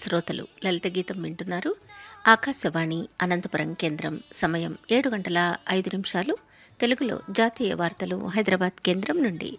శ్రోతలు లలిత గీతం వింటున్నారు ఆకాశవాణి అనంతపురం కేంద్రం సమయం ఏడు గంటల ఐదు నిమిషాలు తెలుగులో జాతీయ వార్తలు హైదరాబాద్ కేంద్రం నుండి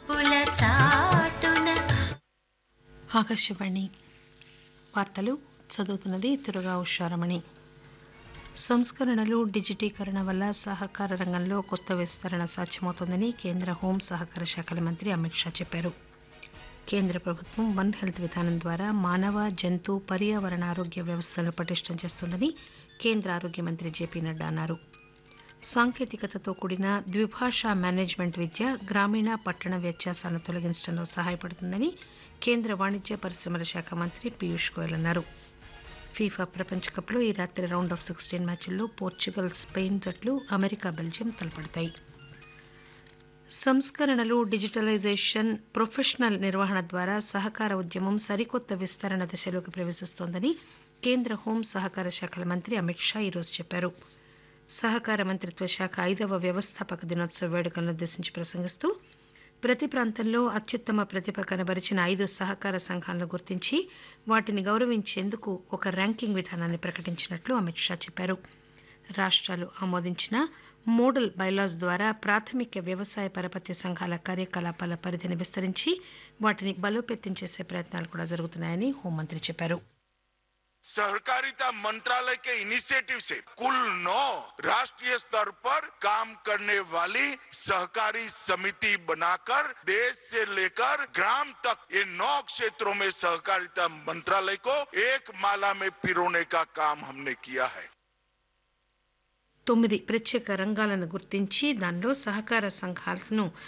ఆకాశవాణి వార్తలు చదువుతున్నది తురగా ఉషారమణి సంస్కరణలు డిజిటీకరణ వల్ల సహకార రంగంలో కొత్త విస్తరణ సాధ్యమవుతోందని కేంద్ర హోం సహకార శాఖల మంత్రి అమిత్ షా చెప్పారు కేంద్ర ప్రభుత్వం వన్ హెల్త్ విధానం ద్వారా మానవ జంతు పర్యావరణ ఆరోగ్య వ్యవస్థలను పటిష్టం చేస్తోందని కేంద్ర ఆరోగ్య మంత్రి జేపీ నడ్డా అన్నారు సాంకేతికతతో కూడిన ద్విభాషా మేనేజ్మెంట్ విద్య గ్రామీణ పట్టణ వ్యత్యాసాలను తొలగించడంలో సహాయపడుతుందని కేంద్ర వాణిజ్య పరిశ్రమల శాఖ మంత్రి పీయూష్ గోయల్ అన్నారు ఫీఫా ప్రపంచ కప్లో ఈ రాత్రి రౌండ్ ఆఫ్ సిక్స్టీన్ మ్యాచ్ల్లో పోర్చుగల్ స్పెయిన్ జట్లు అమెరికా బెల్జియం తలపడతాయి సంస్కరణలు డిజిటలైజేషన్ ప్రొఫెషనల్ నిర్వహణ ద్వారా సహకార ఉద్యమం సరికొత్త విస్తరణ దశలోకి ప్రవేశిస్తోందని కేంద్ర హోం సహకార శాఖల మంత్రి అమిత్ షా ఈరోజు చెప్పారు సహకార మంత్రిత్వ శాఖ ఐదవ వ్యవస్థాపక దినోత్సవ వేడుకలను ఉద్దేశించి ప్రసంగిస్తూ ప్రతి ప్రాంతంలో అత్యుత్తమ ప్రతిభ కనబరిచిన ఐదు సహకార సంఘాలను గుర్తించి వాటిని గౌరవించేందుకు ఒక ర్యాంకింగ్ విధానాన్ని ప్రకటించినట్లు అమిత్ షా చెప్పారు రాష్ట్రాలు ఆమోదించిన మోడల్ బైలాస్ ద్వారా ప్రాథమిక వ్యవసాయ పరపతి సంఘాల కార్యకలాపాల పరిధిని విస్తరించి వాటిని బలోపేతం చేసే ప్రయత్నాలు కూడా జరుగుతున్నాయని హోంమంత్రి చెప్పారు सहकारिता मंत्रालय के इनिशिएटिव से कुल नौ राष्ट्रीय स्तर पर काम करने वाली सहकारी समिति बनाकर देश से लेकर ग्राम तक ये नौ क्षेत्रों में सहकारिता मंत्रालय को एक माला में पिरोने का काम हमने किया है తొమ్మిది ప్రత్యేక రంగాలను గుర్తించి దానిలో సహకార సంఘాలను